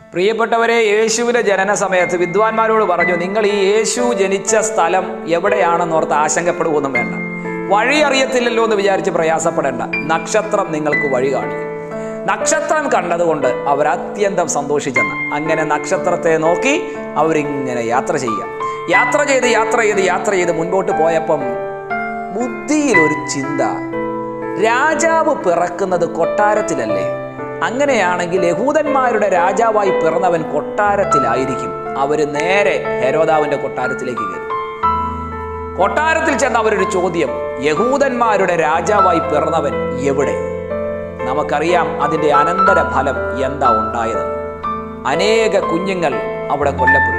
പ്രിയപ്പെട്ടവരെ യേശുവിന്റെ ജനന സമയത്ത് വിദ്വാൻമാരോട് പറഞ്ഞു നിങ്ങൾ ഈ യേശു ജനിച്ച സ്ഥലം എവിടെയാണെന്ന് ഓർത്ത് ആശങ്കപ്പെടുകയൊന്നും വേണ്ട വഴി അറിയത്തില്ലല്ലോ എന്ന് വിചാരിച്ച് പ്രയാസപ്പെടേണ്ട നക്ഷത്രം നിങ്ങൾക്ക് വഴി കാണിക്കും നക്ഷത്രം കണ്ടതുകൊണ്ട് അവർ അത്യന്തം സന്തോഷിച്ചെന്ന് അങ്ങനെ നക്ഷത്രത്തെ നോക്കി അവരിങ്ങനെ യാത്ര ചെയ്യാം യാത്ര ചെയ്ത് യാത്ര ചെയ്ത് യാത്ര ചെയ്ത് മുൻപോട്ട് പോയപ്പം ബുദ്ധിയിൽ ഒരു ചിന്ത രാജാവ് പിറക്കുന്നത് കൊട്ടാരത്തിലല്ലേ അങ്ങനെയാണെങ്കിൽ യഹൂദന്മാരുടെ രാജാവായി പിറന്നവൻ കൊട്ടാരത്തിലായിരിക്കും അവര് നേരെ ഹെരോദാവിന്റെ കൊട്ടാരത്തിലേക്ക് കയറി കൊട്ടാരത്തിൽ ചെന്ന അവരൊരു ചോദ്യം യഹൂദന്മാരുടെ രാജാവായി പിറന്നവൻ എവിടെ നമുക്കറിയാം അതിന്റെ അനന്തര ഫലം എന്താ ഉണ്ടായത് അനേക കുഞ്ഞുങ്ങൾ അവിടെ കൊല്ലപ്പെട്ടു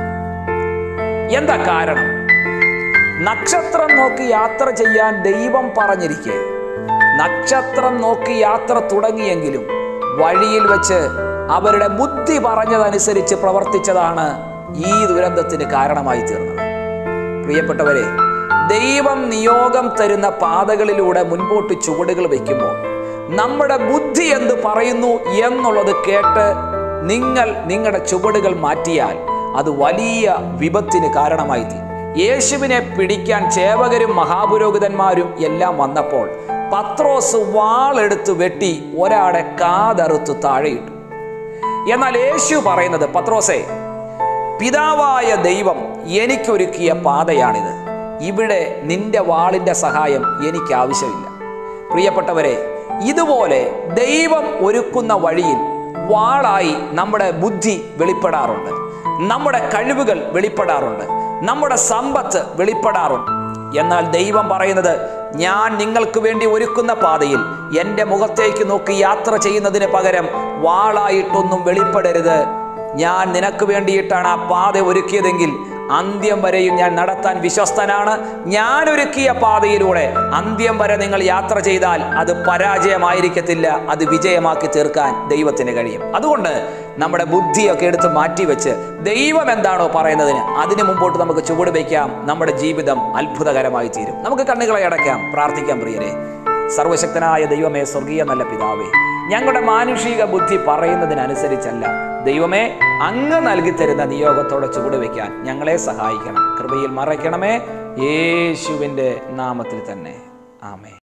എന്താ കാരണം നക്ഷത്രം നോക്കി യാത്ര ചെയ്യാൻ ദൈവം പറഞ്ഞിരിക്കെ നക്ഷത്രം നോക്കി യാത്ര തുടങ്ങിയെങ്കിലും വഴിയിൽ വെച്ച് അവരുടെ ബുദ്ധി പറഞ്ഞതനുസരിച്ച് പ്രവർത്തിച്ചതാണ് ഈ ദുരന്തത്തിന് കാരണമായി തീർന്നത് പ്രിയപ്പെട്ടവരെ ദൈവം നിയോഗം തരുന്ന പാതകളിലൂടെ മുൻപോട്ട് ചുവടുകൾ വയ്ക്കുമ്പോൾ നമ്മുടെ ബുദ്ധി എന്ത് പറയുന്നു എന്നുള്ളത് കേട്ട് നിങ്ങൾ നിങ്ങളുടെ ചുവടുകൾ മാറ്റിയാൽ അത് വലിയ വിപത്തിന് കാരണമായി തീരും യേശുവിനെ പിടിക്കാൻ ചേവകരും മഹാപുരോഹിതന്മാരും എല്ലാം വന്നപ്പോൾ പത്രോസ് വാളെടുത്ത് വെട്ടി ഒരാടെ കാതറുത്ത് താഴെയിട്ടു എന്നാൽ യേശു പറയുന്നത് പത്രോസേ പിതാവായ ദൈവം എനിക്കൊരുക്കിയ പാതയാണിത് ഇവിടെ നിന്റെ വാളിന്റെ സഹായം എനിക്ക് ആവശ്യമില്ല പ്രിയപ്പെട്ടവരെ ഇതുപോലെ ദൈവം ഒരുക്കുന്ന വഴിയിൽ വാളായി നമ്മുടെ ബുദ്ധി വെളിപ്പെടാറുണ്ട് നമ്മുടെ കഴിവുകൾ വെളിപ്പെടാറുണ്ട് നമ്മുടെ സമ്പത്ത് വെളിപ്പെടാറുണ്ട് എന്നാൽ ദൈവം പറയുന്നത് ഞാൻ നിങ്ങൾക്ക് വേണ്ടി ഒരുക്കുന്ന പാതയിൽ എൻ്റെ മുഖത്തേക്ക് നോക്കി യാത്ര ചെയ്യുന്നതിന് പകരം വാളായിട്ടൊന്നും വെളിപ്പെടരുത് ഞാൻ നിനക്ക് വേണ്ടിയിട്ടാണ് ആ പാത ഒരുക്കിയതെങ്കിൽ അന്ത്യം വരെയും ഞാൻ നടത്താൻ വിശ്വസ്തനാണ് ഞാൻ ഒരുക്കിയ പാതയിലൂടെ അന്ത്യം വരെ നിങ്ങൾ യാത്ര ചെയ്താൽ അത് പരാജയമായിരിക്കത്തില്ല അത് വിജയമാക്കി തീർക്കാൻ ദൈവത്തിന് കഴിയും അതുകൊണ്ട് നമ്മുടെ ബുദ്ധിയൊക്കെ എടുത്ത് മാറ്റിവെച്ച് ദൈവം എന്താണോ പറയുന്നതിന് അതിനു മുമ്പോട്ട് നമുക്ക് ചുവട് വയ്ക്കാം നമ്മുടെ ജീവിതം അത്ഭുതകരമായി തീരും നമുക്ക് കണ്ണുകളെ അടയ്ക്കാം പ്രാർത്ഥിക്കാം പ്രിയരെ സർവശക്തനായ ദൈവമേ സ്വർഗീയ നല്ല പിതാവേ ഞങ്ങളുടെ മാനുഷിക ബുദ്ധി പറയുന്നതിനനുസരിച്ചല്ല ദൈവമേ അങ്ങ് നൽകി തരുന്ന നിയോഗത്തോടെ ചുവടുവെക്കാൻ ഞങ്ങളെ സഹായിക്കണം കൃപയിൽ മറയ്ക്കണമേ യേശുവിൻ്റെ നാമത്തിൽ തന്നെ ആമേ